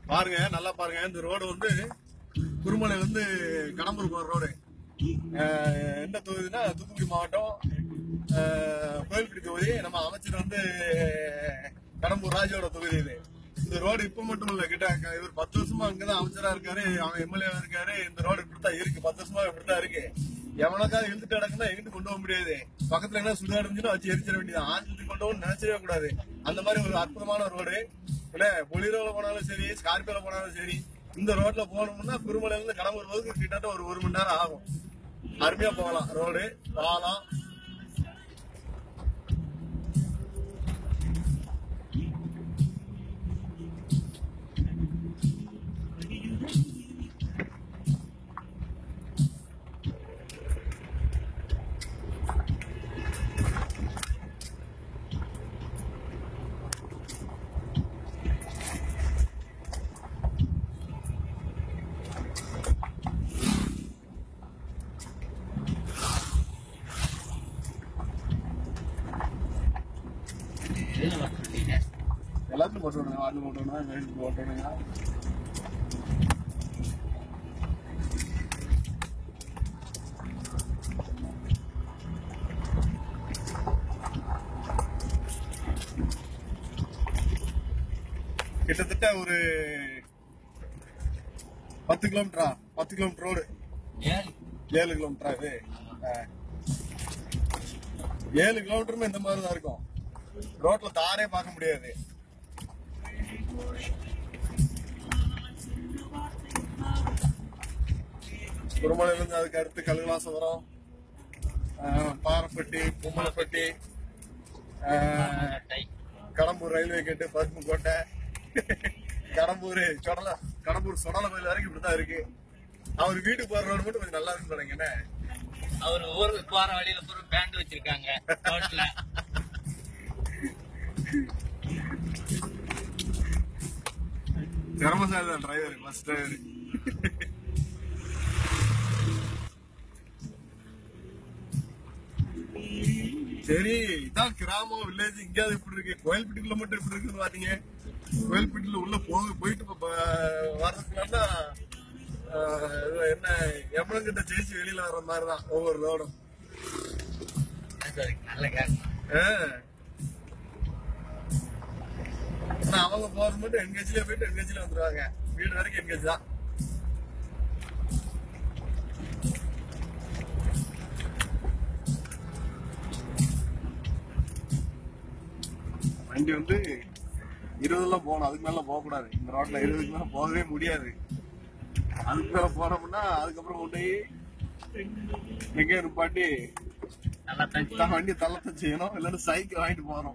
பாருங்க நல்லா பாருங்க இந்த ரோடு வந்து குருமலையில இருந்து கடம்பூர் போற ரோடு அஹ், எந்த தொகுதினா தூத்துக்குடி மாவட்டம் அஹ், கோயில்பட்டி தொகுதி நம்ம அமைச்சர் வந்து கடம்பூர் ராஜோட தொகுதி இது இந்த ரோடு இப்ப மட்டும் இல்ல கிட்ட இவர் பத்து வருஷமா அங்கதான் அமைச்சரா இருக்காரு அவன் எம்எல்ஏ இருக்காரு இந்த ரோடு இப்படித்தான் இருக்கு பத்து வருஷமா இப்படித்தான் இருக்கு எவனுக்காவது இழுத்துட்டு கிடக்குன்னா எங்கிட்டு கொண்டு போக முடியாது பக்கத்துல என்ன சுடுகாடு இருந்துச்சுன்னா வச்சு எரிச்சிட வேண்டியது ஆஸ்பத்திரி கொண்டு போகணும்னு நினைச்சிடவே கூடாது அந்த மாதிரி ஒரு அற்புதமான ரோடு இல்ல பொலிரோல போனாலும் சரி ஸ்கார்பியோல போனாலும் சரி இந்த ரோட்ல போகணும்னா குருமலையில இருந்து கடம்பூர் போதுக்கு கிட்டத்தட்ட ஒரு ஒரு மணி நேரம் ஆகும் அருமையா போகலாம் ரோடு பாலம் எல்லாத்துக்கும் போட்டு விடுங்க வார்டு போட்டு விடுங்க வெயிட் போட்டு விடுங்க கிட்டத்தட்ட ஒரு பத்து கிலோமீட்டரா பத்து கிலோமீட்டர் ரோடு ஏழு கிலோமீட்டரா இது ஆ. ஏழு கிலோமீட்டருமே இந்த மாதிரி தான் இருக்கும் ரோட்ல தாரே பார்க்க முடியாது குருமலையில இருந்து அதுக்கு அடுத்து கழுகுலாசவரம் ஆஹ், பாறைப்பட்டி பொம்மலைப்பட்டி ஆஹ், கடம்பூர் ரயில்வே கேட்டு பருப்பு கோட்டை கடம்பூர் சொடல கடம்பூர் சொடல கோயில் வரைக்கும் இப்படிதான் இருக்கு அவர் வீட்டுக்கு போற ரோடு மட்டும் கொஞ்சம் நல்லா இருக்குன்னு நினைக்கிறேன் என்ன? அவர் ஊருக்கு போற வழியில பூரா பேண்ட் வச்சிருக்காங்க ரோட்ல திறமசாலி தான் டிரைவர் பஸ் டிரைவர் சரி இதான் கிராமம் வில்லேஜ் எங்கேயாவது இப்படி இருக்கு கோயில்பட்டிக்குள்ள மட்டும் இப்படி இருக்குன்னு பாத்தீங்க கோயில்பட்டியில உள்ள போக போயிட்டு இப்ப ப- வர்றதுக்குள்ளா என்ன எம்மளங்கிட்ட ஜெயிச்சு வெளியில வர்ற மாதிரிதான் ஒவ்வொரு ரோடும் நல்ல கேட்க ஆ. ஆனா அவங்க போறது மட்டும் என்கேஜ்லயே போயிட்டு என்கேஜ்ல வந்துருவாங்க வீடு வரைக்கும் என்கேஜ் தான் வண்டி வந்து இருபதுலாம் போகணும் அதுக்கு மேல போக கூடாது இந்த ரோட்ல இருபதுக்கு மேல போகவே முடியாது அதுக்கு மேல போனோம்னா அதுக்கப்புறம் கொண்டு போய் எங்கேயும் நிப்பாட்டி நல்லா தான் தான் வண்டி தள்ளத்தான் செய்யணும் இல்லைன்னா சைக்கிள் வாங்கிட்டு போறோம்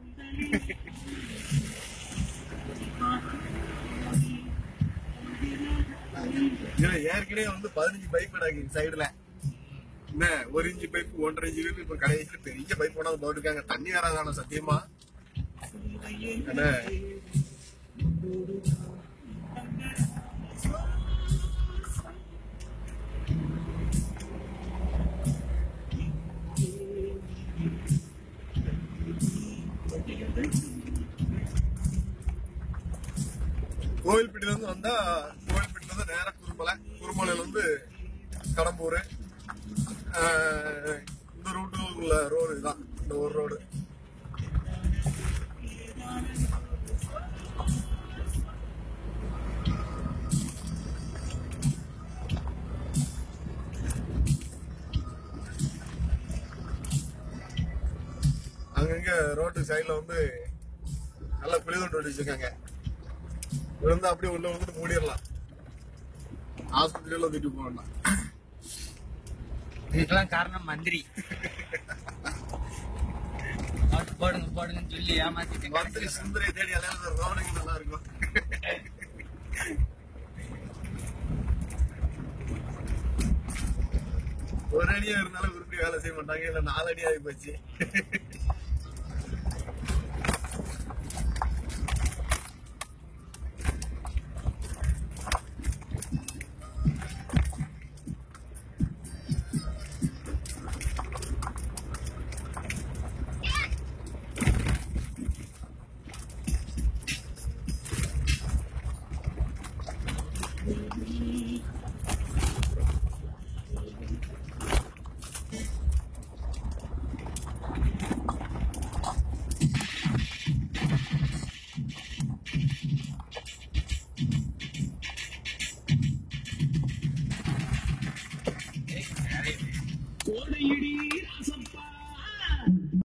இதுல ஏற்கனவே வந்து பதினஞ்சு பைப் கிடக்கு சைடுல என்ன ஒரு இன்ச்சு பைப் ஒன்றரை இன்ச்சு பைப் இப்ப கடைசியில பெரிய பைப் கொண்டாந்து போட்டுருக்காங்க தண்ணி வராதான சத்தியமா என்ன கோவில்பட்டியில இருந்து வந்தா கோவில்பட்டியில இருந்து நேரா குருமலை குருமலையில இருந்து கடம்பூர் ஆஹ், இந்த ரூட்டுக்குள்ள ரோடு இதுதான் இந்த ஒரு ரோடு அங்கங்க ரோட்டு சைடுல வந்து நல்ல குழி தோண்டி வச்சு வச்சிருக்காங்க விழுந்தா அப்படியே உள்ள வந்துட்டு மூடிடலாம் ஆஸ்பத்திரியில தூக்கிட்டு போகணும் இதுக்கெல்லாம் காரணம் மந்திரி ஓட்டு போடுங்க போடுங்கன்னு சொல்லி ஏமாத்திட்டு மந்திரி சுந்தரி தேடி அலையாத ரோடுங்க நல்லா இருக்கும் ஒரு அடியா இருந்தாலும் உருப்படி வேலை செய்ய மாட்டாங்க இல்ல நாலு அடி ஆகி போச்சு